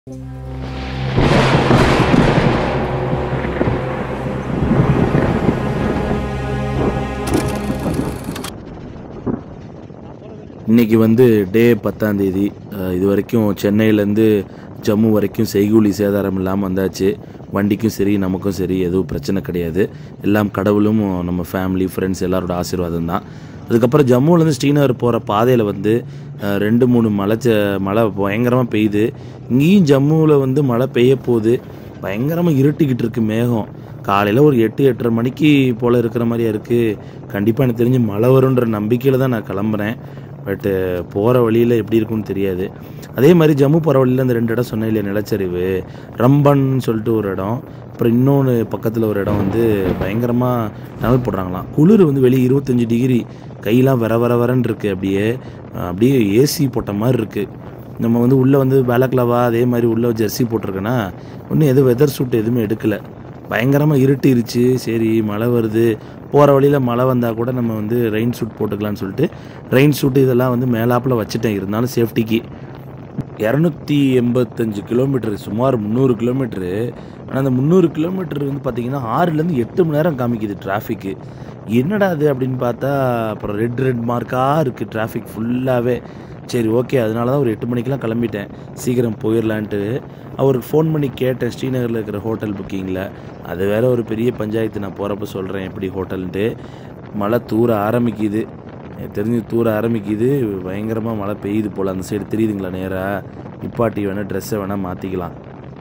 இன்னைக்கு வந்து டே பத்தாம் தேதி அஹ், இது வரைக்கும் சென்னையிலேருந்து ஜம்மு வரைக்கும் செய்கூலி சேதாரம் இல்லாமல் வந்தாச்சு வண்டிக்கும் சரி நமக்கும் சரி எதுவும் பிரச்சனை கிடையாது எல்லாம் கடவுளும் நம்ம ஃபேமிலி ஃப்ரெண்ட்ஸ் எல்லாரோட ஆசீர்வாதம் தான் அதுக்கப்புறம் ஜம்முலேருந்து ஸ்ரீநகர் போகிற பாதையில் வந்து அஹ், ரெண்டு மூணு மலை ச- மழை பயங்கரமாக பெய்யுது இங்கேயும் ஜம்முவில் வந்து மழை பெய்ய போகுது பயங்கரமாக இருட்டிக்கிட்டு இருக்கு மேகம் காலையில் ஒரு எட்டு எட்டரை மணிக்கு போல் இருக்கிற மாதிரியா இருக்குது கண்டிப்பாக எனக்கு தெரிஞ்சு மழை வரும்ன்ற நம்பிக்கையில் தான் நான் கிளம்புறேன் பட்டு போகிற வழியில் எப்படி இருக்கும்னு தெரியாது அதே மாதிரி ஜம்மு போகிற வழியில் அந்த ரெண்டு இடம் சொன்னேன் இல்லையா நிலச்சரிவு ரம்பன் சொல்லிட்டு ஒரு இடம் அப்புறம் இன்னொன்று பக்கத்தில் ஒரு இடம் வந்து பயங்கரமாக நனல் போடுறாங்களாம் குளிர் வந்து வெளியே இருபத்தஞ்சி டிகிரி கையெல்லாம் வர வர வரன்னு இருக்குது அப்படியே அஹ் அப்படியே ஏசி போட்ட மாதிரி இருக்குது நம்ம வந்து உள்ளே வந்து பேலக்லவா அதே மாதிரி உள்ளே ஜெர்சி போட்டிருக்கேன்னா ஒன்றும் எதுவும் வெதர் சூட் எதுவுமே எடுக்கலை பயங்கரமாக இருட்டிருச்சு சரி மழை வருது போகிற வழியில் மழை வந்தால் கூட நம்ம வந்து ரெயின் சூட் போட்டுக்கலாம்னு சொல்லிட்டு ரெயின் சூட் இதெல்லாம் வந்து மேலாப்பில் வச்சுட்டேன் இருந்தாலும் சேஃப்டிக்கு இரநூத்தி எண்பத்தஞ்சு கிலோமீட்டர் சுமார் முந்நூறு கிலோமீட்டரு ஆனால் அந்த முந்நூறு கிலோமீட்டர் வந்து பார்த்திங்கன்னா ஆறுலேருந்து எட்டு மணி நேரம் காமிக்குது டிராஃபிக்கு என்னடா அது அப்படின்னு பார்த்தா அப்புறம் ரெட் ரெட் மார்க்காக இருக்குது டிராஃபிக் ஃபுல்லாகவே சரி ஓகே அதனால தான் ஒரு எட்டு மணிக்கெலாம் கிளம்பிட்டேன் சீக்கிரம் போயிடலான்ட்டு அவருக்கு ஃபோன் பண்ணி கேட்டேன் ஸ்ரீநகரில் இருக்கிற ஹோட்டல் புக்கிங்கில் அது வேற ஒரு பெரிய பஞ்சாயத்து நான் போகிறப்ப சொல்கிறேன் எப்படி ஹோட்டல்ன்ட்டு மழை தூர ஆரம்பிக்குது எனக்கு தெரிஞ்சு தூர ஆரம்பிக்குது பயங்கரமாக மழை பெய்யுது போல் அந்த சைடு தெரியுதுங்களா நேராக நிப்பாட்டி வேணால் ட்ரெஸ்ஸை வேணால் மாற்றிக்கலாம்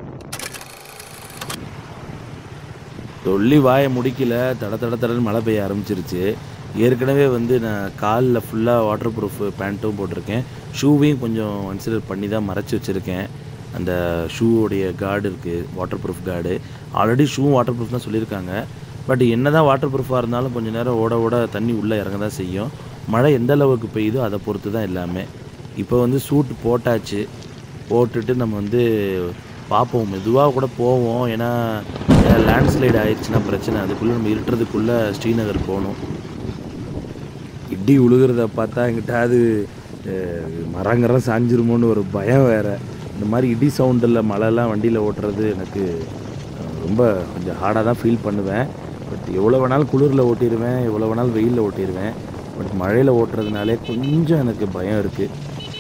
சொல்லி வாயை முடிக்கல தட தட தடன்னு மழை பெய்ய ஆரம்பிச்சிருச்சு ஏற்கனவே வந்து நான் காலில் ஃபுல்லாக வாட்டர் ப்ரூஃப் பேண்ட்டும் போட்டிருக்கேன் ஷூவையும் கொஞ்சம் கன்சிடர் பண்ணி தான் மறைச்சி வச்சுருக்கேன் அந்த ஷூவோடைய கார்டு இருக்குது வாட்டர் ப்ரூஃப் கார்டு ஆல்ரெடி ஷூவும் வாட்டர் ப்ரூஃப் தான் சொல்லியிருக்காங்க பட் என்ன தான் வாட்டர் ப்ரூஃபாக இருந்தாலும் கொஞ்சம் நேரம் ஓட ஓட தண்ணி உள்ளே இறங்க தான் செய்யும் மழை எந்த அளவுக்கு பெய்யுதோ அதை பொறுத்து தான் எல்லாமே இப்போ வந்து சூட் போட்டாச்சு போட்டுட்டு நம்ம வந்து பார்ப்போம் மெதுவாக கூட போவோம் ஏன்னா லேண்ட்ஸ்லைடு ஆயிடுச்சுன்னா பிரச்சனை அதுக்குள்ளே நம்ம இருட்டுறதுக்குள்ளே ஸ்ரீநகர் போகணும் இடி உழுகிறத பார்த்தா எங்கிட்டாவது மரங்கரம் சாஞ்சிருமோன்னு ஒரு பயம் வேறு இந்த மாதிரி இடி சவுண்டில் மழைலாம் வண்டியில் ஓட்டுறது எனக்கு அஹ், ரொம்ப கொஞ்சம் ஹார்டாக தான் ஃபீல் பண்ணுவேன் பட் எவ்வளோ வேணாலும் குளிரில் ஓட்டிடுவேன் எவ்வளோ வேணாலும் வெயிலில் ஓட்டிடுவேன் பட் மழையில் ஓட்டுறதுனாலே கொஞ்சம் எனக்கு பயம் இருக்குது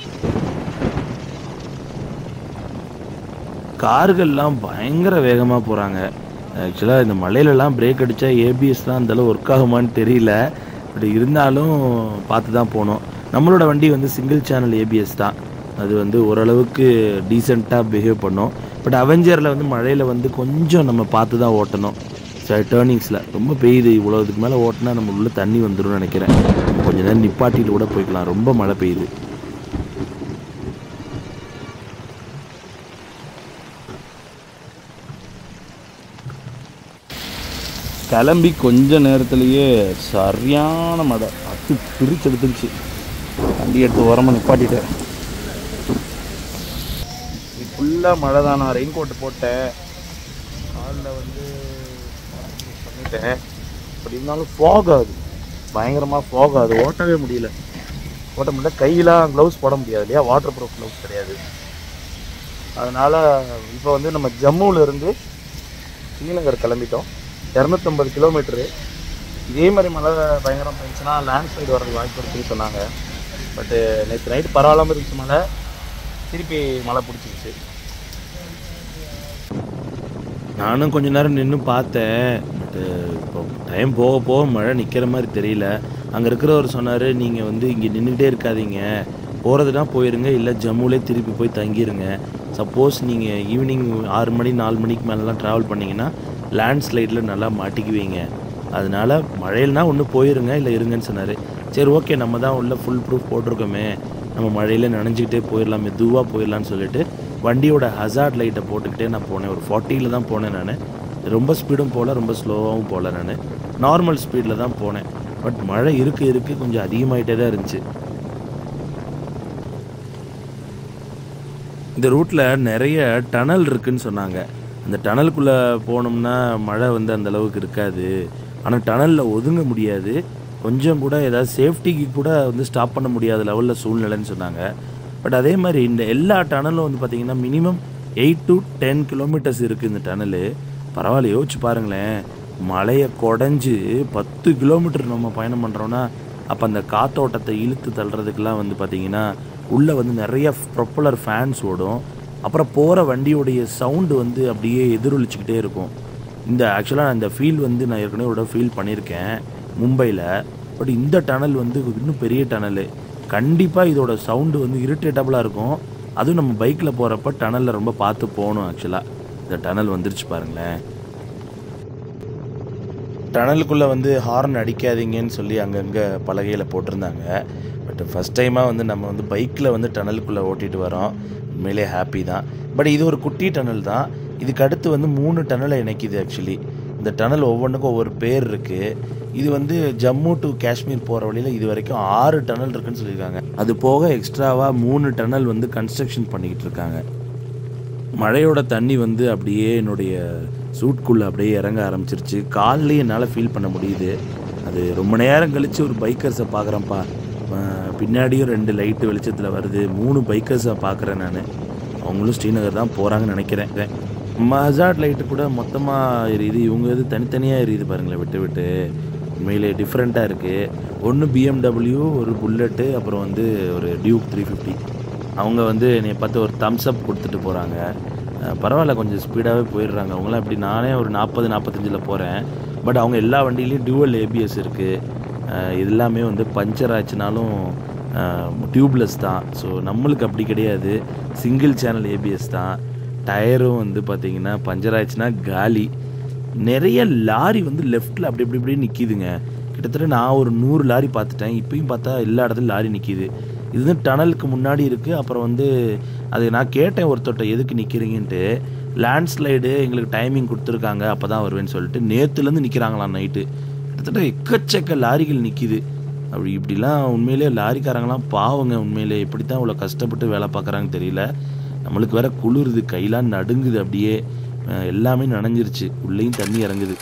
கார்கள்லாம் பயங்கர வேகமாக போகிறாங்க ஆக்சுவலாக இந்த மலையிலலாம் பிரேக் அடித்தா ஏபிஎஸ் தான் அந்தளவு ஒர்க் ஆகுமான்னு தெரியல பட் இருந்தாலும் பார்த்து தான் போகணும் நம்மளோட வண்டி வந்து சிங்கிள் சேனல் ஏபிஎஸ் தான் அது வந்து ஓரளவுக்கு டீசெண்டாக பிஹேவ் பண்ணும் பட் அவெஞ்சரில் வந்து மழையில் வந்து கொஞ்சம் நம்ம பார்த்து தான் ஓட்டணும் சார் டேர்னிங்ஸில் ரொம்ப பெய்யுது இவ்வளோ இதுக்கு மேலே ஓட்டினா நம்ம உள்ள தண்ணி வந்துடும் நினைக்கிறேன் நம்ம கொஞ்ச நேரம் நிப்பாட்டிட்டு கூட போய்க்கலாம் ரொம்ப மழை பெய்யுது கிளம்பி கொஞ்ச நேரத்துலேயே சரியான மழை அத்து பிரிச்சு எடுத்துருச்சு வண்டி எடுத்து உரமாக நிப்பாட்டிட்டேன் ஃபுல்லாக மழை தான் நான் ரெயின் கோட் போட்டேன் காலில் வந்து பண்ணிட்டேன் அப்படி இருந்தாலும் ஃபாக் ஆகுது பயங்கரமாக ஃபாக் ஆகுது ஓட்டவே முடியல ஓட்ட முடியல கையெல்லாம் க்ளவுஸ் போட முடியாது இல்லையா வாட்டர் ப்ரூஃப் க்ளவுஸ் கிடையாது அதனால் இப்போ வந்து நம்ம ஜம்முவில் இருந்து ஸ்ரீநகர் கிளம்பிட்டோம் இரநூத்தம்பது கிலோமீட்டரு இதே மாதிரி மழை பயங்கரம் போயிடுச்சுன்னா லேண்ட் ஸ்லைடு வரது வாய்ப்பு இருக்குன்னு சொன்னாங்க பட்டு நேற்று நைட்டு பரவாயில்லாமல் இருந்துச்சு மழை திருப்பி மழை பிடிச்சிருச்சு நானும் கொஞ்ச நேரம் நின்று பார்த்தேன் பட்டு இப்போ டைம் போக போக மழை நிற்கிற மாதிரி தெரியல அங்கே இருக்கிறவர் சொன்னார் நீங்கள் வந்து இங்கே நின்றுக்கிட்டே இருக்காதீங்க போகிறதுனா போயிருங்க இல்லை ஜம்முலே திருப்பி போய் தங்கிருங்க சப்போஸ் நீங்கள் ஈவினிங் ஆறு மணி நாலு மணிக்கு மேலெலாம் ட்ராவல் பண்ணிங்கன்னா லேண்ட் ஸ்லைடில் நல்லா மாட்டிக்குவீங்க அதனால மழையிலனா ஒன்று போயிருங்க இல்லை இருங்கன்னு சொன்னார் சரி ஓகே நம்ம தான் உள்ள ஃபுல் ப்ரூஃப் போட்டிருக்கோமே நம்ம மழையில் நனைஞ்சிக்கிட்டே போயிடலாம் மெதுவாக போயிடலான்னு சொல்லிட்டு வண்டியோட ஹசார்ட் லைட்டை போட்டுக்கிட்டே நான் போனேன் ஒரு ஃபார்ட்டியில் தான் போனேன் நான் ரொம்ப ஸ்பீடும் போகல ரொம்ப ஸ்லோவாகவும் போகல நான் நார்மல் ஸ்பீடில் தான் போனேன் பட் மழை இருக்கு இருக்கு கொஞ்சம் அதிகமாயிட்டே தான் இருந்துச்சு இந்த ரூட்டில் நிறைய டனல் இருக்குன்னு சொன்னாங்க அந்த டனலுக்குள்ளே போனோம்னா மழை வந்து அந்த அளவுக்கு இருக்காது ஆனால் டனலில் ஒதுங்க முடியாது கொஞ்சம் கூட ஏதாவது சேஃப்டிக்கு கூட வந்து ஸ்டாப் பண்ண முடியாத லெவலில் சூழ்நிலைன்னு சொன்னாங்க பட் அதே மாதிரி இந்த எல்லா டனலும் வந்து பார்த்திங்கன்னா minimum eight to ten kilometres இருக்குது இந்த டனலு பரவாயில்ல யோசிச்சு பாருங்களேன் மலையை குடஞ்சி பத்து கிலோமீட்டர் நம்ம பயணம் பண்ணுறோன்னா அப்போ அந்த காத்தோட்டத்தை இழுத்து தள்ளுறதுக்கெல்லாம் வந்து பார்த்திங்கன்னா உள்ளே வந்து நிறைய ப்ரொப்பலர் ஃபேன்ஸ் ஓடும் அப்புறம் போகிற வண்டியோடைய சவுண்டு வந்து அப்படியே எதிரொலிச்சுக்கிட்டே இருக்கும் இந்த ஆக்சுவலாக இந்த ஃபீல் வந்து நான் ஏற்கனவே ஒரு ஃபீல் பண்ணியிருக்கேன் மும்பையில் பட் இந்த டனல் வந்து இன்னும் பெரிய டனலு கண்டிப்பாக இதோட சவுண்டு வந்து இரிட்டேட்டபுளாக இருக்கும் அதுவும் நம்ம பைக்கில் போகிறப்ப டனலில் ரொம்ப பார்த்து போகணும் ஆக்சுவலாக இந்த டனல் வந்துருச்சு பாருங்களேன் டனலுக்குள்ளே வந்து ஹார்ன் அடிக்காதீங்கன்னு சொல்லி அங்கங்கே பலகையில் போட்டிருந்தாங்க பட் ஃபஸ்ட் டைமாக வந்து நம்ம வந்து பைக்கில் வந்து டனலுக்குள்ளே ஓட்டிகிட்டு வரோம் உண்மையிலே ஹாப்பி தான் பட் இது ஒரு குட்டி டனல் தான் இதுக்கு அடுத்து வந்து மூணு டனலை இணைக்குது ஆக்சுவலி இந்த டனல் ஒவ்வொன்றுக்கும் ஒவ்வொரு பேர் இருக்குது இது வந்து ஜம்மு டு காஷ்மீர் போகிற வழியில் இது வரைக்கும் ஆறு டனல் இருக்குன்னு சொல்லியிருக்காங்க அது போக எக்ஸ்ட்ராவாக மூணு டனல் வந்து கன்ஸ்ட்ரக்ஷன் பண்ணிக்கிட்டு இருக்காங்க மழையோட தண்ணி வந்து அப்படியே என்னுடைய சூட்குள்ளே அப்படியே இறங்க ஆரம்பிச்சிருச்சு கால்லேயே என்னால் ஃபீல் பண்ண முடியுது அது ரொம்ப நேரம் கழித்து ஒரு பைக்கர்ஸை பார்க்குறேன்ப்பா பின்னாடியும் ரெண்டு லைட்டு வெளிச்சத்தில் வருது மூணு பைக்கர்ஸை பார்க்குறேன் நான் அவங்களும் ஸ்ரீநகர் தான் போகிறாங்கன்னு நினைக்கிறேன் மசாட் லைட்டு கூட மொத்தமாக எரியுது இவங்க இது தனித்தனியாக எரியுது பாருங்களேன் விட்டு விட்டு உண்மையிலே டிஃப்ரெண்ட்டாக இருக்குது ஒன்று பிஎம்டபிள்யூ ஒரு புல்லட்டு அப்புறம் வந்து ஒரு டியூக் த்ரீ ஃபிஃப்டி அவங்க வந்து என்னை பார்த்து ஒரு தம்ஸ் அப் கொடுத்துட்டு போகிறாங்க பரவாயில்ல கொஞ்சம் ஸ்பீடாகவே போயிடுறாங்க அவங்களாம் இப்படி நானே ஒரு நாற்பது நாற்பத்தஞ்சில் போகிறேன் பட் அவங்க எல்லா வண்டியிலையும் டியூவல் ஏபிஎஸ் இருக்குது இது எல்லாமே வந்து பஞ்சர் ஆச்சுனாலும் டியூப்லெஸ் தான் ஸோ நம்மளுக்கு அப்படி கிடையாது சிங்கிள் சேனல் ஏபிஎஸ் தான் டயரும் வந்து பார்த்திங்கன்னா பஞ்சர் ஆச்சுன்னா காலி நிறைய லாரி வந்து லெஃப்ட்டில் அப்படி இப்படி இப்படி நிற்கிதுங்க கிட்டத்தட்ட நான் ஒரு நூறு லாரி பார்த்துட்டேன் இப்பயும் பார்த்தா எல்லா இடத்துலையும் லாரி நிற்கிது இது வந்து டனலுக்கு முன்னாடி இருக்குது அப்புறம் வந்து அது நான் கேட்டேன் ஒருத்தர்கிட்ட எதுக்கு நிற்கிறீங்கன்ட்டு லேண்ட்ஸ்லைடு எங்களுக்கு டைமிங் கொடுத்துருக்காங்க அப்போ தான் வருவேன்னு சொல்லிட்டு நேற்றுலேருந்து நிற்கிறாங்களாம் நைட்டு கிட்டத்தட்ட எக்கச்சக்க லாரிகள் நிற்கிது அப்படி இப்படிலாம் உண்மையிலே லாரிக்காரங்களாம் பாவங்க உண்மையிலே எப்படி தான் இவ்வளோ கஷ்டப்பட்டு வேலை பார்க்குறாங்கன்னு தெரியல நம்மளுக்கு வேற குளிருது கையெல்லாம் நடுங்குது அப்படியே எல்லாமே நனைஞ்சிருச்சு உள்ளேயும் தண்ணி இறங்குது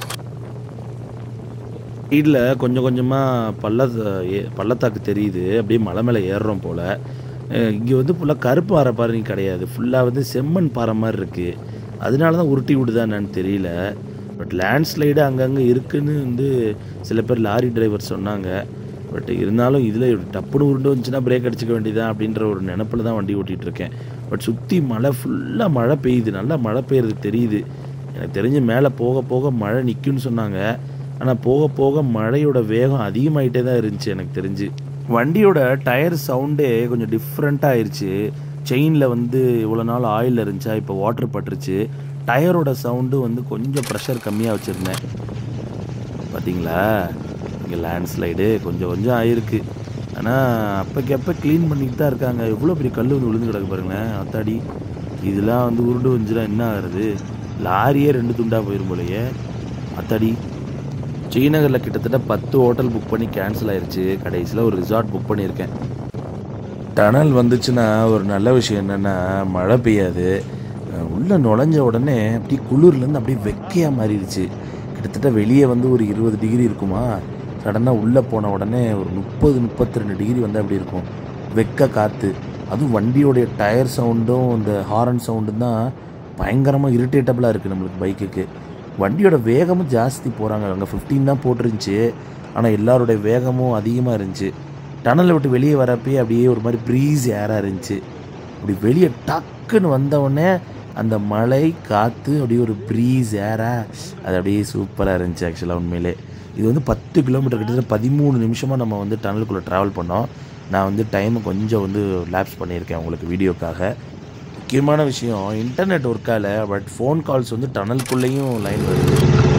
சைடில் கொஞ்சம் கொஞ்சமாக பள்ள பள்ளத்தாக்கு தெரியுது அப்படியே மலை மேலே ஏறுறோம் போல் இங்கே வந்து ஃபுல்லாக கருப்பு பாறை பாறை கிடையாது ஃபுல்லாக வந்து செம்மண் பாறை மாதிரி இருக்குது அதனால தான் உருட்டி விடுதா என்னன்னு தெரியல பட் லேண்ட்ஸ்லைடு அங்கங்கே இருக்குன்னு வந்து சில பேர் லாரி டிரைவர் சொன்னாங்க பட் இருந்தாலும் இதில் டப்புன்னு உருண்டு வந்துச்சுன்னா பிரேக் அடிச்சுக்க வேண்டியதான் அப்படின்ற ஒரு நினப்பில் தான் வண்டி ஓட்டிகிட்டு இருக்கேன் பட் சுற்றி மழை ஃபுல்லாக மழை பெய்யுது நல்லா மழை பெய்யுறது தெரியுது எனக்கு தெரிஞ்சு மேலே போக போக மழை நிற்கும்னு சொன்னாங்க ஆனால் போக போக மழையோட வேகம் அதிகமாகிட்டே தான் இருந்துச்சு எனக்கு தெரிஞ்சு வண்டியோட டயர் சவுண்டே கொஞ்சம் டிஃப்ரெண்ட்டாக ஆயிடுச்சு செயினில் வந்து இவ்வளோ நாள் ஆயில் இருந்துச்சா இப்போ வாட்டர் பட்டுருச்சு டயரோட சவுண்டு வந்து கொஞ்சம் ப்ரெஷர் கம்மியாக வச்சுருந்தேன் பார்த்தீங்களா இங்கே லேண்ட்ஸ்லைடு கொஞ்சம் கொஞ்சம் ஆயிருக்கு ஆனால் அப்போக்கு அப்போ க்ளீன் பண்ணிட்டு தான் இருக்காங்க எவ்வளோ பெரிய கல் வந்து விழுந்து கிடக்கு பாருங்களேன் அத்தாடி இதெல்லாம் வந்து உருண்டு வந்துச்சுன்னா என்ன ஆகுறது லாரியே ரெண்டு துண்டாக போயிடும் போலையே அத்தாடி ஸ்ரீநகரில் கிட்டத்தட்ட பத்து ஹோட்டல் புக் பண்ணி கேன்சல் ஆயிடுச்சு கடைசியில் ஒரு ரிசார்ட் புக் பண்ணியிருக்கேன் டனல் வந்துச்சுன்னா ஒரு நல்ல விஷயம் என்னென்னா மழை பெய்யாது உள்ளே நுழைஞ்ச உடனே அப்படி குளிர்லேருந்து அப்படியே வெக்கையாக மாறிடுச்சு கிட்டத்தட்ட வெளியே வந்து ஒரு இருபது டிகிரி இருக்குமா சடனாக உள்ளே போன உடனே ஒரு முப்பது முப்பத்தி ரெண்டு டிகிரி வந்து அப்படி இருக்கும் வெக்க காற்று அதுவும் வண்டியோடைய டயர் சவுண்டும் இந்த ஹாரன் சவுண்டும் தான் பயங்கரமாக இரிட்டேட்டபுளாக இருக்குது நம்மளுக்கு பைக்குக்கு வண்டியோட வேகமும் ஜாஸ்தி போகிறாங்க அங்கே ஃபிஃப்டீன் தான் போட்டிருந்துச்சு ஆனால் எல்லாருடைய வேகமும் அதிகமாக இருந்துச்சு டனலை விட்டு வெளியே வரப்பே அப்படியே ஒரு மாதிரி ப்ரீஸ் ஏராக இருந்துச்சு அப்படி வெளியே டக்குன்னு வந்தவுடனே அந்த மழை காற்று அப்படியே ஒரு ப்ரீஸ் ஏரா அது அப்படியே சூப்பராக இருந்துச்சு ஆக்சுவலாக உண்மையிலே இது வந்து பத்து கிலோமீட்டர் கிட்டத்தட்ட பதிமூணு நிமிஷமாக நம்ம வந்து டனலுக்குள்ளே ட்ராவல் பண்ணோம் நான் வந்து டைமை கொஞ்சம் வந்து லேப்ஸ் பண்ணியிருக்கேன் உங்களுக்கு வீடியோக்காக முக்கியமான விஷயம் இன்டர்நெட் ஒர்க் ஆகல பட் ஃபோன் கால்ஸ் வந்து டனலுக்குள்ளேயும் லைன் வருது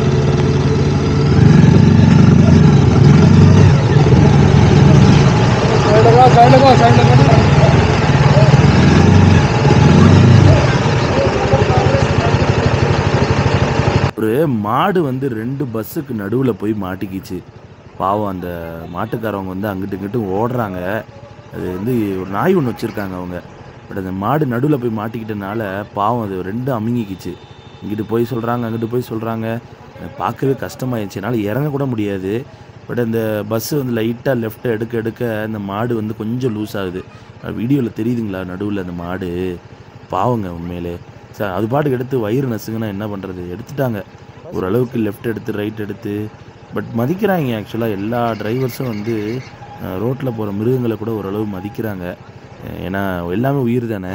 ஒரு மாடு வந்து ரெண்டு பஸ்ஸுக்கு நடுவில் போய் மாட்டிக்கிச்சு பாவம் அந்த மாட்டுக்காரவங்க வந்து அங்கிட்டு இங்கிட்டு ஓடுறாங்க அது வந்து ஒரு நாய் ஒன்று வச்சுருக்காங்க அவங்க பட் அந்த மாடு நடுவில் போய் மாட்டிக்கிட்டனால பாவம் அது ரெண்டும் அமுங்கிக்கிச்சு இங்கிட்டு போய் சொல்கிறாங்க அங்கிட்டு போய் சொல்கிறாங்க எனக்கு பார்க்கவே கஷ்டமாயிடுச்சு என்னால் இறங்கக்கூட முடியாது பட் அந்த பஸ்ஸு வந்து லைட்டாக லெஃப்ட்டை எடுக்க எடுக்க அந்த மாடு வந்து கொஞ்சம் லூஸ் ஆகுது வீடியோவில் தெரியுதுங்களா நடுவில் அந்த மாடு பாவங்க உண்மையிலே சார் அது பாட்டுக்கு எடுத்து வயிறு நசுங்கன்னா என்ன பண்ணுறது எடுத்துட்டாங்க ஓரளவுக்கு லெஃப்ட் எடுத்து ரைட் எடுத்து பட் மதிக்கிறாங்க ஆக்சுவலாக எல்லா டிரைவர்ஸும் வந்து ரோட்டில் போகிற மிருகங்களை கூட ஓரளவு மதிக்கிறாங்க அஹ் ஏன்னா எல்லாமே உயிர் தானே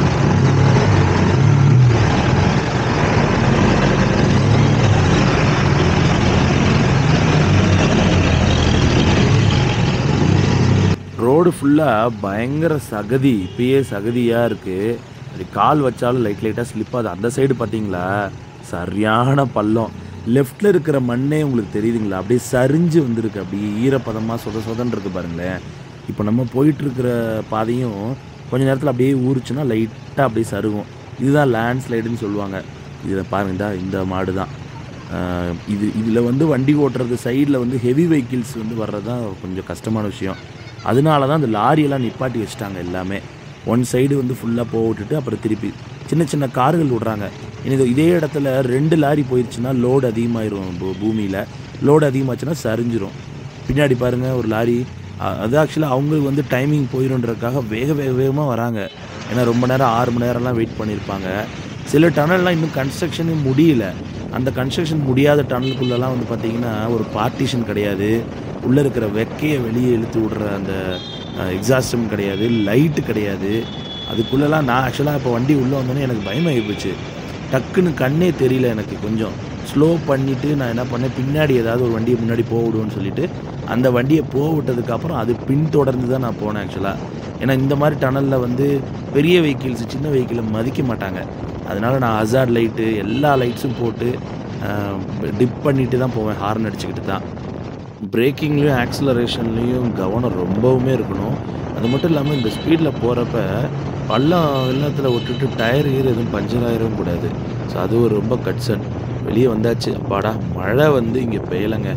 ரோடு ஃபுல்லாக பயங்கர சகதி இப்பயே சகதியாக இருக்குது அது கால் வச்சாலும் லைட் லைட்டாக ஸ்லிப் ஆகுது அந்த சைடு பார்த்தீங்களா சரியான பள்ளம் லெஃப்டில் இருக்கிற மண்ணே உங்களுக்கு தெரியுதுங்களா அப்படியே சரிஞ்சு வந்திருக்கு அப்படியே ஈரப்பதமாக சொத சொதன்னு இருக்கு பாருங்களேன் இப்போ நம்ம போயிட்டுருக்கிற பாதையும் கொஞ்ச நேரத்தில் அப்படியே ஊறுச்சுன்னா லைட்டாக அப்படியே சருகும் இதுதான் லேண்ட் ஸ்லைடுன்னு சொல்லுவாங்க இதில் பாருங்க இந்தா இந்த மாடு தான் ஆஹ் இது இதில் வந்து வண்டி ஓட்டுறது சைடில் வந்து ஹெவி வெஹிக்கிள்ஸ் வந்து வர்றது தான் கொஞ்சம் கஷ்டமான விஷயம் அதனால தான் அந்த லாரியெல்லாம் நிப்பாட்டி வச்சுட்டாங்க எல்லாமே ஒன் சைடு வந்து ஃபுல்லாக போக விட்டுட்டு அப்புறம் திருப்பி சின்ன சின்ன கார்கள் விட்றாங்க எனக்கு இதே இடத்துல ரெண்டு லாரி போயிடுச்சுன்னா லோடு அதிகமாயிரும் பூ பூமியில் லோடு அதிகமாச்சுன்னா சரிஞ்சிரும் பின்னாடி பாருங்கள் ஒரு லாரி அ- அது ஆக்சுவலாக அவங்களுக்கு வந்து டைமிங் போயிடும்ன்றதுக்காக வேக வேக வேகமாக வராங்க ஏன்னா ரொம்ப நேரம் ஆறு மணி நேரம்லாம் வெயிட் பண்ணியிருப்பாங்க சில டனல்லாம் இன்னும் கன்ஸ்ட்ரக்ஷனே முடியல அந்த கன்ஸ்ட்ரக்ஷன் முடியாத டனலுக்குள்ளெல்லாம் வந்து பார்த்தீங்கன்னா ஒரு பார்ட்டிஷன் கிடையாது உள்ளே இருக்கிற வெக்கையை வெளியே இழுத்து விடுற அந்த எக்ஸாஸ்டம் கிடையாது லைட்டு கிடையாது அதுக்குள்ளெல்லாம் நான் ஆக்சுவலாக இப்போ வண்டி உள்ளே வந்தோன்னே எனக்கு பயமாகி போச்சு டக்குன்னு கண்ணே தெரியல எனக்கு கொஞ்சம் ஸ்லோ பண்ணிவிட்டு நான் என்ன பண்ணேன் பின்னாடி ஏதாவது ஒரு வண்டியை முன்னாடி போக விடுவோன்னு சொல்லிட்டு அந்த வண்டியை போக விட்டதுக்கப்புறம் அது பின்தொடர்ந்து தான் நான் போனேன் ஆக்சுவலாக ஏன்னா இந்த மாதிரி டனலில் வந்து பெரிய வெஹிக்கிள்ஸ் சின்ன வெஹிக்கிளை மதிக்க மாட்டாங்க அதனால் நான் அசார்ட் லைட்டு எல்லா லைட்ஸும் போட்டு டிப் பண்ணிட்டு தான் போவேன் ஹார்ன் அடிச்சுக்கிட்டு தான் பிரேக்கிங்லேயும் ஆக்ஸலரேஷன்லேயும் கவனம் ரொம்பவுமே இருக்கணும் அது மட்டும் இல்லாமல் இந்த ஸ்பீடில் போகிறப்ப பள்ளம் வெள்ளத்தில் விட்டுட்டு டயர் கீர் எதுவும் பஞ்சர் ஆயிரவும் கூடாது ஸோ அது ஒரு ரொம்ப கட்சன் வெளியே வந்தாச்சு அப்பாடா மழை வந்து இங்கே பெய்யலைங்க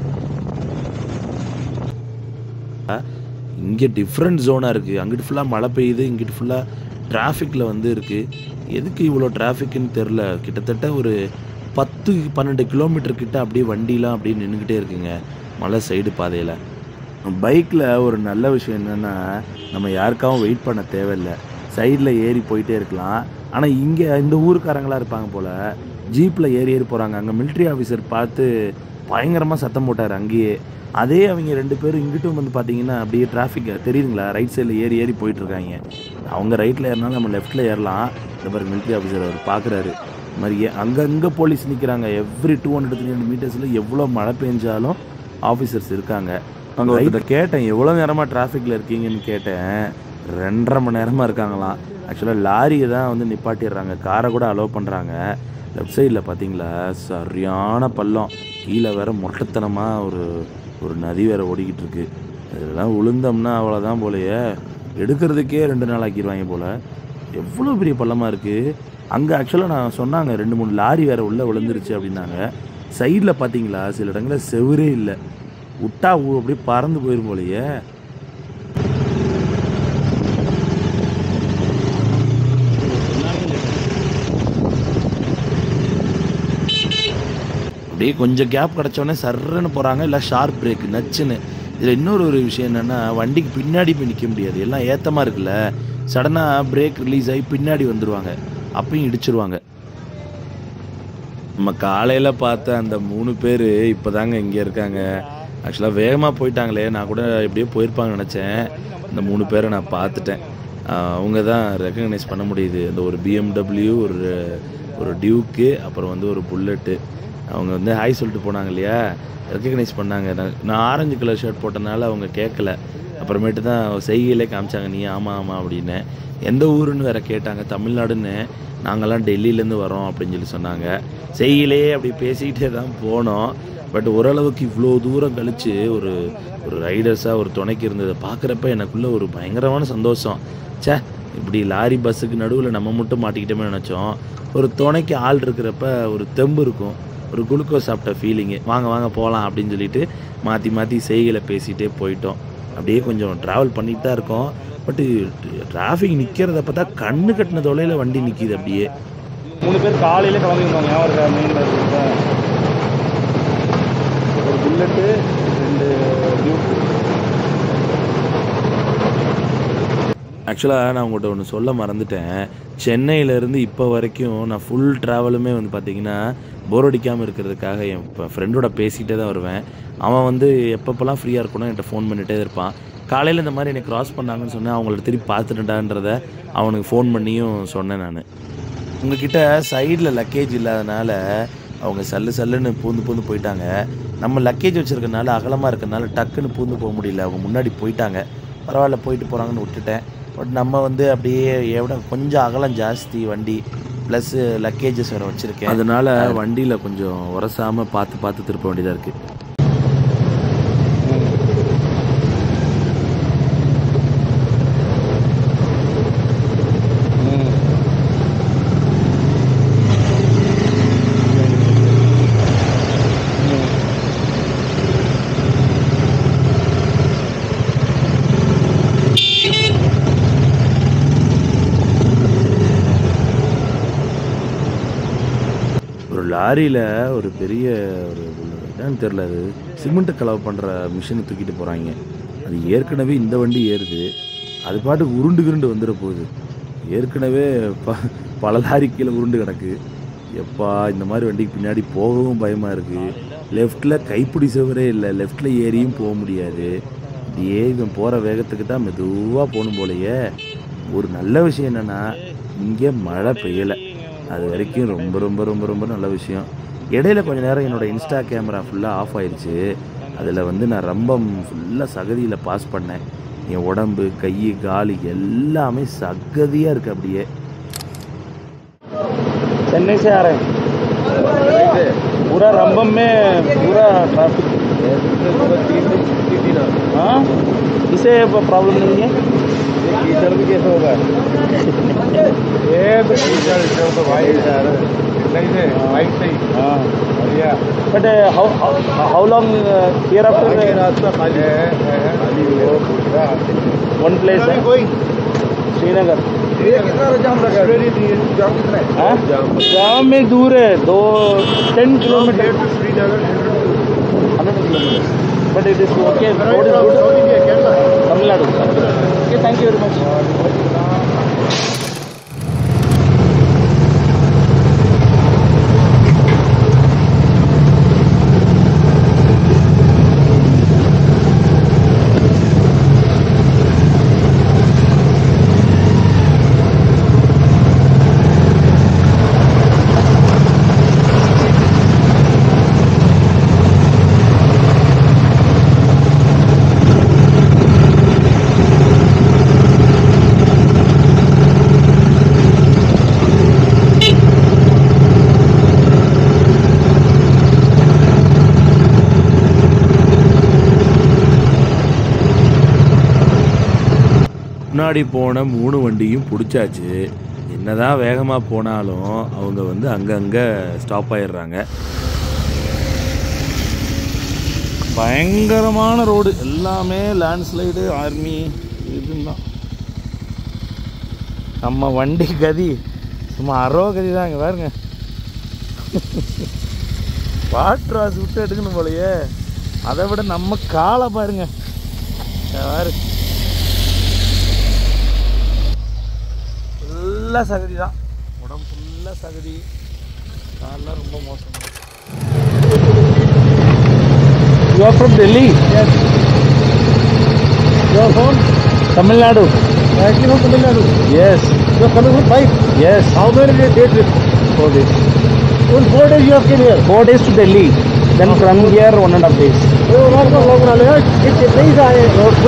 இங்கே டிஃப்ரெண்ட் ஜோனாக இருக்குது அங்கிட்டு ஃபுல்லாக மழை பெய்யுது இங்கிட்டு ஃபுல்லாக டிராஃபிக்கில் வந்து இருக்குது எதுக்கு இவ்வளோ டிராஃபிக்னு தெரில கிட்டத்தட்ட ஒரு பத்து பன்னெண்டு கிலோமீட்டர் கிட்ட அப்படியே வண்டிலாம் அப்படியே நின்றுக்கிட்டே இருக்குங்க மலை சைடு பாதையில் பைக்கில் ஒரு நல்ல விஷயம் என்னென்னா நம்ம யாருக்காகவும் வெயிட் பண்ண தேவையில்லை சைடில் ஏறி போயிட்டே இருக்கலாம் ஆனால் இங்கே இந்த ஊருக்காரங்களாம் இருப்பாங்க போல் ஜீப்பில் ஏறி ஏறி போகிறாங்க அங்கே military ஆஃபீஸர் பார்த்து பயங்கரமாக சத்தம் போட்டார் அங்கேயே அதே அவங்க ரெண்டு பேரும் இங்கிட்டும் வந்து பார்த்தீங்கன்னா அப்படியே டிராஃபிக் தெரியுதுங்களா ரைட் சைடில் ஏறி ஏறி போயிட்டு இருக்காங்க அவங்க ரைட்டில் ஏறினாலும் நம்ம லெஃப்ட்டில் ஏறலாம் இந்த மாதிரி military ஆஃபீஸர் அவர் பார்க்குறாரு இந்த மாதிரி அங்கங்கே போலீஸ் நிற்கிறாங்க every two hundred three hundred மீட்டர்ஸில் எவ்வளோ மழை பெஞ்சாலும் ஆஃபீஸர்ஸ் இருக்காங்க அங்கே ஒருத்தர் கேட்டேன் எவ்வளோ நேரமாக டிராஃபிக்கில் இருக்கீங்கன்னு கேட்டேன் ரெண்டரை மணி நேரமாக இருக்காங்களாம் ஆக்சுவலாக லாரியை தான் வந்து நிப்பாட்டிடுறாங்க காரை கூட அலோவ் பண்ணுறாங்க லெஃப்ட் சைடில் பார்த்தீங்களா சரியான பள்ளம் கீழே வேற மொட்டத்தனமாக ஒரு ஒரு நதி வேற ஓடிக்கிட்டு இருக்கு இதெல்லாம் விழுந்தோம்னா அவ்வளோதான் போலயே எடுக்கிறதுக்கே ரெண்டு நாள் ஆக்கிடுவாங்க போல எவ்வளோ பெரிய பள்ளமாக இருக்குது அங்கே ஆக்சுவலாக நான் சொன்னாங்க ரெண்டு மூணு லாரி வேற உள்ளே விழுந்துருச்சு அப்படின்னாங்க சைடில் பார்த்தீங்களா சில இடங்களில் செவரே இல்லை விட்டா ஊ- அப்படியே பறந்து போயிரும் போலயே அப்படியே கொஞ்சம் கேப் கிடச்சோடனே சர்றன்னு போகிறாங்க இல்லை ஷார்ப் பிரேக் நச்சுன்னு இதில் இன்னொரு ஒரு விஷயம் என்னென்னா வண்டிக்கு பின்னாடி போய் நிற்க முடியாது எல்லாம் ஏத்தமாக இருக்குல்ல சடனாக பிரேக் ரிலீஸ் ஆகி பின்னாடி வந்துடுவாங்க அப்பயும் இடிச்சிருவாங்க நம்ம காலையில் பார்த்த அந்த மூணு பேர் இப்போ தாங்க இங்கே இருக்காங்க ஆக்சுவலாக வேகமாக போயிட்டாங்களே நான் கூட எப்படியோ போயிருப்பாங்கன்னு நினச்சேன் இந்த மூணு பேரை நான் பார்த்துட்டேன் ஆஹ் அவங்க தான் ரெக்கக்னைஸ் பண்ண முடியுது இந்த ஒரு பிஎம்டபிள்யூ ஒரு ஒரு டியூக்கு அப்புறம் வந்து ஒரு புல்லட்டு அவங்க வந்து ஹாய் சொல்லிட்டு போனாங்க இல்லையா ரெக்கக்னைஸ் பண்ணாங்க நான் நான் ஆரஞ்சு கலர் ஷர்ட் போட்டனால அவங்க கேட்கல அப்புறமேட்டு தான் செய்கையிலே காமிச்சாங்க நீ ஆமாம் ஆமாம் அப்படின்னு எந்த ஊருன்னு வேற கேட்டாங்க தமிழ்நாடுன்னு நாங்கள்லாம் டெல்லியிலேருந்து வரோம் அப்படின்னு சொல்லி சொன்னாங்க செய்கையிலே அப்படி பேசிக்கிட்டே தான் போனோம் பட் ஓரளவுக்கு இவ்வளோ தூரம் கழித்து ஒரு ஒரு ரைடர்ஸாக ஒரு துணைக்கு இருந்ததை பார்க்குறப்ப எனக்குள்ள ஒரு பயங்கரமான சந்தோஷம் ச்சே இப்படி லாரி பஸ்ஸுக்கு நடுவில் நம்ம மட்டும் மாட்டிக்கிட்டோமே நினச்சோம் ஒரு துணைக்கு ஆள் இருக்கிறப்ப ஒரு தெம்பு இருக்கும் ஒரு குளுக்கோஸ் சாப்பிட்ட ஃபீலிங்கு வாங்க வாங்க போகலாம் அப்படின்னு சொல்லிட்டு மாற்றி மாற்றி செய்கையில் பேசிகிட்டே போயிட்டோம் அப்படியே கொஞ்சம் ட்ராவல் பண்ணிட்டு தான் இருக்கோம் பட்டு டிராஃபிக் நிற்கிறத பார்த்தா கண்ணு கட்டின தொலைவில் வண்டி நிற்கிது அப்படியே மூணு பேர் காலையில கிளம்பிருந்தாங்க ஞாபகம் இருக்கா மெயினில் இருக்குல்ல ஒரு புல்லட்டு ரெண்டு டியூக் ஆக்சுவலாக நான் உங்கள்கிட்ட ஒன்று சொல்ல மறந்துட்டேன் சென்னையிலேருந்து இப்போ வரைக்கும் நான் ஃபுல் ட்ராவலுமே வந்து பார்த்தீங்கன்னா போர் அடிக்காமல் இருக்கிறதுக்காக என் இப்போ ஃப்ரெண்டோட பேசிகிட்டே தான் வருவேன் அவன் வந்து எப்பப்போல்லாம் ஃப்ரீயாக இருக்கணும் என்கிட்ட ஃபோன் பண்ணிகிட்டே இருப்பான் காலையில் இந்த மாதிரி என்னை க்ராஸ் பண்ணாங்கன்னு சொன்னேன் அவங்கள திருப்பி பார்த்துட்டேன்டான்றத அவனுக்கு ஃபோன் பண்ணியும் சொன்னேன் நான் உங்ககிட்ட சைடில் லக்கேஜ் இல்லாதனால அவங்க சல்லு சல்லுன்னு பூந்து பூந்து போயிட்டாங்க நம்ம லக்கேஜ் வச்சுருக்கனால அகலமாக இருக்கனால டக்குன்னு பூந்து போக முடியல அவங்க முன்னாடி போயிட்டாங்க பரவாயில்ல போயிட்டு போகிறாங்கன்னு விட்டுட்டேன் பட் நம்ம வந்து அப்படியே எவ்வளோ கொஞ்சம் அகலம் ஜாஸ்தி வண்டி ப்ளஸ் லக்கேஜஸ் வேறு வச்சுருக்கேன் அதனால வண்டியில் கொஞ்சம் உரசாமல் பார்த்து பார்த்து திருப்ப வேண்டியதாக இருக்குது ஒரு லாரியில் ஒரு பெரிய ஒரு என்னன்னு தெரில அது சிமெண்ட்டு கலவை பண்ணுற மிஷினை தூக்கிட்டு போகிறாங்க அது ஏற்கனவே இந்த வண்டி ஏறுது அது பாட்டுக்கு உருண்டு கிருண்டு வந்துட போகுது ஏற்கனவே ப பல லாரி கீழே உருண்டு கிடக்கு எப்பா இந்த மாதிரி வண்டிக்கு பின்னாடி போகவும் பயமாக இருக்குது லெஃப்ட்டில் கைப்பிடி சுவரே இல்லை லெஃப்ட்டில் ஏறியும் போக முடியாது இப்படியே இவன் போகிற வேகத்துக்கு தான் மெதுவாக போகணும் போலயே ஒரு நல்ல விஷயம் என்னென்னா இங்கே மழை பெய்யலை அது வரைக்கும் ரொம்ப ரொம்ப ரொம்ப ரொம்ப நல்ல விஷயம் இடையில கொஞ்ச நேரம் என்னோட இன்ஸ்டா கேமரா ஃபுல்லாக ஆஃப் ஆயிடுச்சு அதில் வந்து நான் ரொம்ப ஃபுல்லாக சகதியில் பாஸ் பண்ணேன் என் உடம்பு கை காலு எல்லாமே சகதியாக இருக்குது அப்படியே चेन्नई से आ रहे हैं पूरा रंबम में पूरा ट्रैफिक हाँ इसे प्रॉब्लम नहीं है कीचड़ भी कैसे होगा ये तो कीचड़ कीचड़ तो भाई यार नहीं से बाइक से ही हाँ बढ़िया but how how long here आगे आफ्टर रास्ता खाली है है खाली वो पूरा वन प्लेस है कोई श्रीनगर ये कितना जाम लगा जाम कितना है हाँ जाम में दूर है दो ten kilometre Srinagar hundred kilometre but it is okay road is good South India Kerala Tamil Nadu okay thank you very much முன்னாடி போன மூணு வண்டியும் பிடிச்சாச்சு என்னதான் வேகமாக போனாலும் அவங்க வந்து அங்கங்கே ஸ்டாப் ஆயிடுறாங்க பயங்கரமான ரோடு எல்லாமே லேண்ட்ஸ்லைடு ஆர்மி இதுதான் நம்ம வண்டி கதி சும்மா அரோ கதி தான் இங்கே பாருங்க வாட்ராஸ் விட்டு எடுக்கணும் போலயே அதை விட நம்ம காலை பாருங்க இங்க பாரு ஃபுல்லாக சகதி தான் உடம்பு ஃபுல்லாக சகதி காலெலாம் ரொம்ப மோசம் You are from Delhi? Yes. You are from? Tamil Nadu. Actually from Tamil Nadu. Yes. You are coming from bike? Yes. How many days day trip? Four days. In four days you have came here? Four days to Delhi. Then from here one and a half days. Oh, not from long run. It's a place I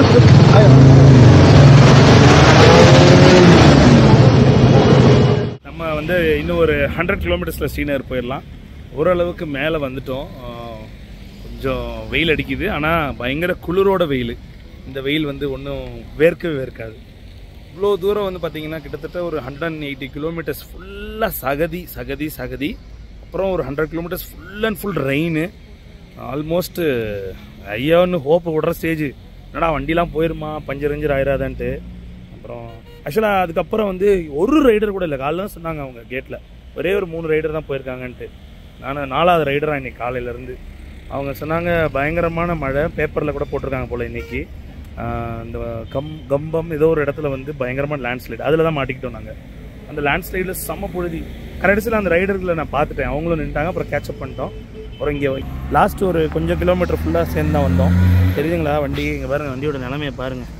நம்ம வந்து இன்னும் ஒரு hundred கிலோமீட்டர்ஸில் Srinagar போயிடலாம் ஓரளவுக்கு மேலே வந்துட்டோம் ஆஹ் கொஞ்சம் வெயில் அடிக்குது ஆனால் பயங்கர குளிரோட வெயில் இந்த வெயில் வந்து ஒன்றும் வேர்க்கவே வேர்க்காது இவ்வளோ தூரம் வந்து பார்த்தீங்கன்னா கிட்டத்தட்ட ஒரு ஹண்ட்ரட் அண்ட் எயிட்டி கிலோமீட்டர்ஸ் ஃபுல்லாக சகதி சகதி சகதி அப்புறம் ஒரு hundred kilometres full and full rain almost ஐயான்னு ஹோப் விடுற ஸ்டேஜ் என்னடா வண்டிலாம் போயிருமா பஞ்சர் அஞ்சர் ஆயிராதான்ட்டு அப்புறம் ஆக்சுவலாக அதுக்கப்புறம் வந்து ஒரு ரைடர் கூட இல்லை காலைல தான் சொன்னாங்க அவங்க கேட்டில் ஒரே ஒரு மூணு ரைடர் தான் போயிருக்காங்கன்ட்டு நான் நாலாவது ரைடராக இன்னைக்கு காலையிலேருந்து அவங்க சொன்னாங்க பயங்கரமான மழை பேப்பரில் கூட போட்டிருக்காங்க போல் இன்னைக்கு ஆஹ் இந்த கம் கம்பம் ஏதோ ஒரு இடத்துல வந்து பயங்கரமான லேண்ட்ஸ்லைட் அதில் தான் மாட்டிக்கிட்டோம் நாங்கள் அந்த லேண்ட்ஸ்லைடில் செம்ம பொழுதி கடைசியில் அந்த ரைடர்களை நான் பார்த்துட்டேன் அவங்களும் நின்ட்டாங்க அப்புறம் கேட்சப் பண்ணிட்டோம் அப்புறம் இங்கே லாஸ்ட் ஒரு கொஞ்சம் கிலோமீட்டர் ஃபுல்லாக சேர்ந்து தான் வந்தோம் தெரியுதுங்களா வண்டி இங்கே பாருங்கள் வண்டியோட நிலைமையை பாருங்கள்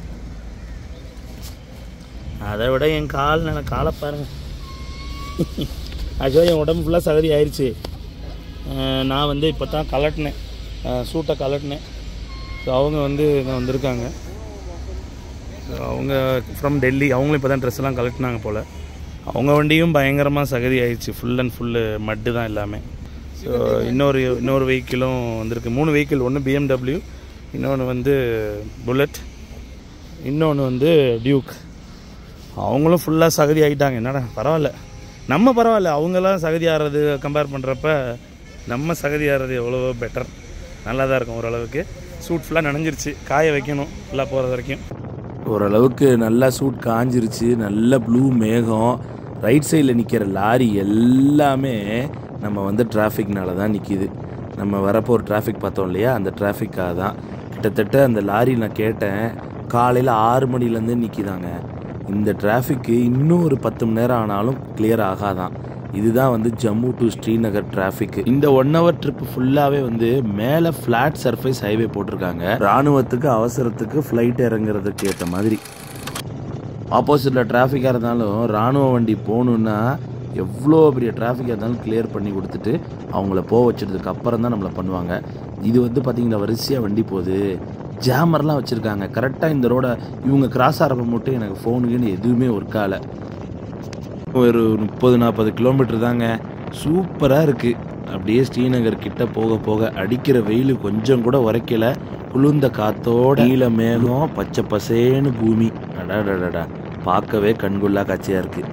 அதை விட என் கால் நில காலை பாருங்கள் ஆக்சுவலாக என் உடம்பு ஃபுல்லாக சகதி ஆயிடுச்சு அஹ் நான் வந்து இப்போ தான் கலட்டினேன் அஹ் சூட்டை கலட்டினேன் ஸோ அவங்க வந்து இங்கே வந்திருக்காங்க ஸோ அவங்க ஃப்ரம் டெல்லி அவங்களும் இப்போ தான் ட்ரெஸ் எல்லாம் கலட்டினாங்க போல் அவங்க வண்டியும் பயங்கரமாக சகதி ஆயிடுச்சு ஃபுல் அண்ட் ஃபுல்லு மட்டு தான் எல்லாமே ஸோ இன்னொரு இன்னொரு வெஹிக்கிளும் வந்திருக்கு மூணு வெஹிக்கிள் ஒன்று பிஎம்டபிள்யூ இன்னொன்று வந்து புல்லட் இன்னொன்று வந்து டியூக் அவங்களும் ஃபுல்லாக சகதி ஆகிட்டாங்க என்னடா பரவாயில்ல நம்ம பரவாயில்ல அவங்கெல்லாம் சகதி ஆகிறது கம்பேர் பண்ணுறப்ப நம்ம சகதி ஆகிறது எவ்வளவோ பெட்டர் நல்லா தான் இருக்கும் ஓரளவுக்கு சூட் ஃபுல்லாக நனைஞ்சிருச்சு காய வைக்கணும் ஃபுல்லாக போகிறது வரைக்கும் ஓரளவுக்கு நல்லா சூட் காஞ்சிருச்சு நல்ல ப்ளூ மேகம் ரைட் சைடில் நிற்கிற லாரி எல்லாமே நம்ம வந்து டிராஃபிக்னால தான் நிற்கிது நம்ம வரப்போ ஒரு டிராஃபிக் பார்த்தோம் இல்லையா அந்த டிராஃபிக்காக தான் கிட்டத்தட்ட அந்த லாரி நான் கேட்டேன் காலையில் ஆறு மணிலேருந்து நிற்கிதாங்க இந்த டிராஃபிக்கு இன்னும் ஒரு பத்து மணி நேரம் ஆனாலும் கிளியர் ஆகாதான் இதுதான் வந்து ஜம்மு டு ஸ்ரீநகர் டிராஃபிக் இந்த ஒன் ஹவர் ட்ரிப் ஃபுல்லாகவே வந்து மேலே ஃப்ளாட் சர்ஃபேஸ் ஹைவே போட்டிருக்காங்க ராணுவத்துக்கு அவசரத்துக்கு ஃப்ளைட் இறங்குறதுக்கு ஏற்ற மாதிரி ஆப்போசிட்டில் டிராஃபிக்காக இருந்தாலும் ராணுவ வண்டி போகணுன்னா எவ்வளோ பெரிய டிராஃபிக்காக இருந்தாலும் கிளியர் பண்ணி கொடுத்துட்டு அவங்கள போக வச்சதுக்கு அப்புறம் தான் நம்மளை பண்ணுவாங்க இது வந்து பார்த்தீங்களா வரிசையாக வண்டி போகுது ஜாமர்லாம் வச்சுருக்காங்க கரெக்டாக இந்த ரோடை இவங்க கிராஸ் ஆகிறப்ப மட்டும் எனக்கு ஃபோனுக்குன்னு எதுவுமே ஒர்க் ஆகலை ஒரு முப்பது நாற்பது கிலோமீட்டர் தாங்க சூப்பராக இருக்குது அப்படியே ஸ்ரீநகர் கிட்ட போக போக அடிக்கிற வெயில் கொஞ்சம் கூட உரைக்கல குளிர்ந்த காத்தோட நீல மேகம் பச்சை பசேன்னு பூமி அடாடடடா பார்க்கவே கண்கொள்ளா காட்சியாக இருக்குது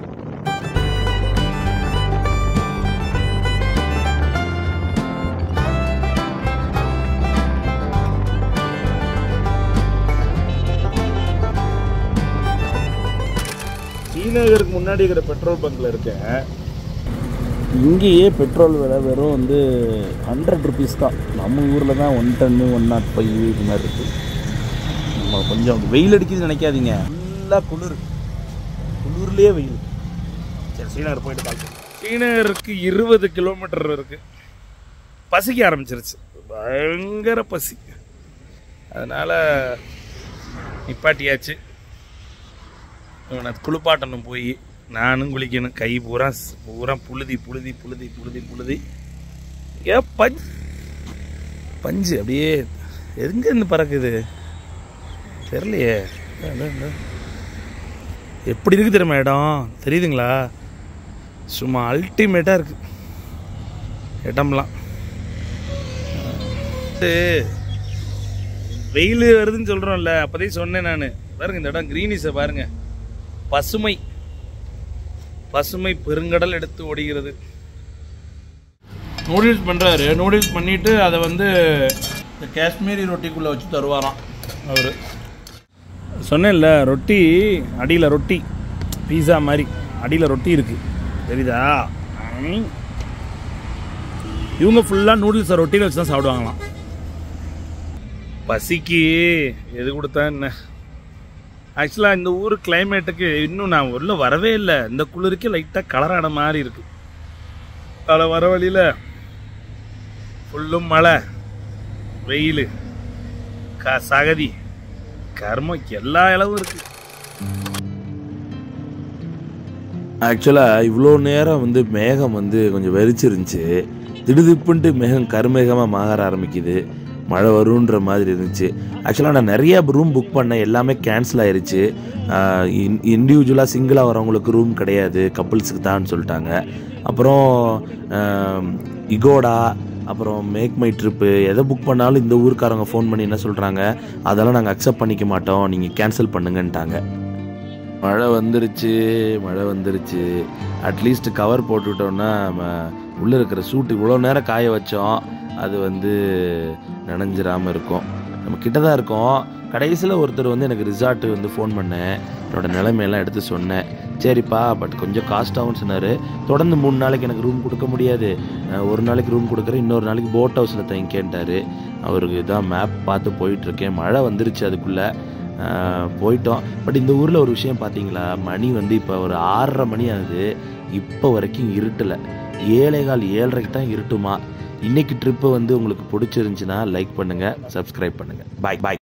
ஸ்ரீநகருக்கு முன்னாடி இருக்கிற பெட்ரோல் பங்க்கில் இருக்கேன் இங்கேயே பெட்ரோல் விலை வெறும் வந்து ஹண்ட்ரட் ருபீஸ் தான் நம்ம ஊரில் தான் one ton one naught five இது மாதிரி இருக்குது நம்ம கொஞ்சம் வெயில் அடிக்குதுன்னு நினைக்காதீங்க ஃபுல்லாக குளிர் குளிர்லேயே வெயில் சரி ஸ்ரீநகர் போயிட்டு பார்க்கலாம் ஸ்ரீநகருக்கு இருபது கிலோமீட்டர் இருக்கு பசிக்க ஆரம்பிச்சிருச்சு பயங்கர பசி அதனால நிப்பாட்டியாச்சு இவனை குளிப்பாட்டணும் போய் நானும் குளிக்கணும் கை பூரா ஸ்- பூரா புழுதி புழுதி புழுதி புழுதி புழுதி ஏ பஞ்சு பஞ்சு அப்படியே எங்க இருந்து பறக்குது தெரியலையே இந்தா, இந்தா, இந்தா. எப்படி இருக்கு தெரியுமா இடம் தெரியுதுங்களா சும்மா அல்டிமேட்டாக இருக்கு இடம்லாம் இது வெயில் வருதுன்னு சொல்கிறோம்ல அப்போதே சொன்னேன் நான் பாருங்க இந்த இடம் கிரீனிஸை பாருங்க பசுமை பசுமை பெருங்கடல் எடுத்து ஓடுகிறது நூடுல்ஸ் பண்ணுறாரு நூடுல்ஸ் பண்ணிட்டு அதை வந்து இந்த காஷ்மீரி ரொட்டிக்குள்ளே வச்சு தருவாராம் அவர் சொன்னேன்ல ரொட்டி அடியில் ரொட்டி பீஸா மாதிரி அடியில் ரொட்டி இருக்கு தெரியுதா ம். இவங்க ஃபுல்லாக நூடுல்ஸை ரொட்டியில் வச்சு தான் சாப்பிடுவாங்களாம் பசிக்கு எது கொடுத்தா என்ன ஆக்சுவலாக இந்த ஊர் கிளைமேட்டுக்கு இன்னும் நான் உள்ள வரவே இல்லை இந்த குளிருக்கு லைட்டாக கலரான மாதிரி இருக்கு அதில் வர வழியில் ஃபுல்லும் மழை வெயில் க சகதி கர்மம் எல்லா இளவும் இருக்கு ஆக்சுவலாக இவ்வளோ நேரம் வந்து மேகம் வந்து கொஞ்சம் வெறிச்சிருந்துச்சு திடுதிப்புன்ட்டு மேகம் கருமேகமாக மாற ஆரம்பிக்குது மழை வருன்ற மாதிரி இருந்துச்சு ஆக்சுவலாக நான் நிறைய ரூம் புக் பண்ணேன் எல்லாமே கேன்சல் ஆயிருச்சு இண்டிவிஜுவலாக சிங்கிளாக வரவங்களுக்கு ரூம் கிடையாது கப்புள்ஸுக்கு தான் சொல்லிட்டாங்க அப்புறம் ஆம், இகோடா அப்புறம் மேக் மை ட்ரிப்பு எதை புக் பண்ணாலும் இந்த ஊருக்காரங்க ஃபோன் பண்ணி என்ன சொல்கிறாங்க அதெல்லாம் நாங்கள் அக்செப்ட் பண்ணிக்க மாட்டோம் நீங்கள் கேன்சல் பண்ணுங்கன்ட்டாங்க மழை வந்துருச்சு மழை வந்துருச்சு அட்லீஸ்ட் கவர் போட்டுவிட்டோம்னா நம்ம உள்ளே இருக்கிற சூட்டு இவ்வளோ நேரம் காய வச்சோம் அது வந்து நனைஞ்சிராமல் இருக்கும் நம்ம கிட்ட தான் இருக்கோம் கடைசியில் ஒருத்தர் வந்து எனக்கு ரிசார்ட்டு வந்து ஃபோன் பண்ணேன் என்னோட நிலைமையெல்லாம் எடுத்து சொன்னேன் சரிப்பா பட் கொஞ்சம் காஸ்ட்டாகவும் சொன்னார் தொடர்ந்து மூணு நாளைக்கு எனக்கு ரூம் கொடுக்க முடியாது அஹ் ஒரு நாளைக்கு ரூம் கொடுக்குறேன் இன்னொரு நாளைக்கு போட் ஹவுஸில் தங்கிக்கேன்ட்டாரு அவருக்கு தான் மேப் பார்த்து போயிட்டுருக்கேன் மழை வந்துருச்சு அதுக்குள்ளே ஆஹ், போயிட்டோம் பட் இந்த ஊரில் ஒரு விஷயம் பார்த்தீங்களா மணி வந்து இப்போ ஒரு ஆறரை மணி ஆகுது இப்போ வரைக்கும் இருட்டலை ஏழை கால் ஏழரைக்கு தான் இருட்டுமா இன்னைக்கு ட்ரிப்பு வந்து உங்களுக்கு பிடிச்சிருந்துச்சுன்னா லைக் பண்ணுங்கள் சப்ஸ்கிரைப் பண்ணுங்கள் பாய் பாய்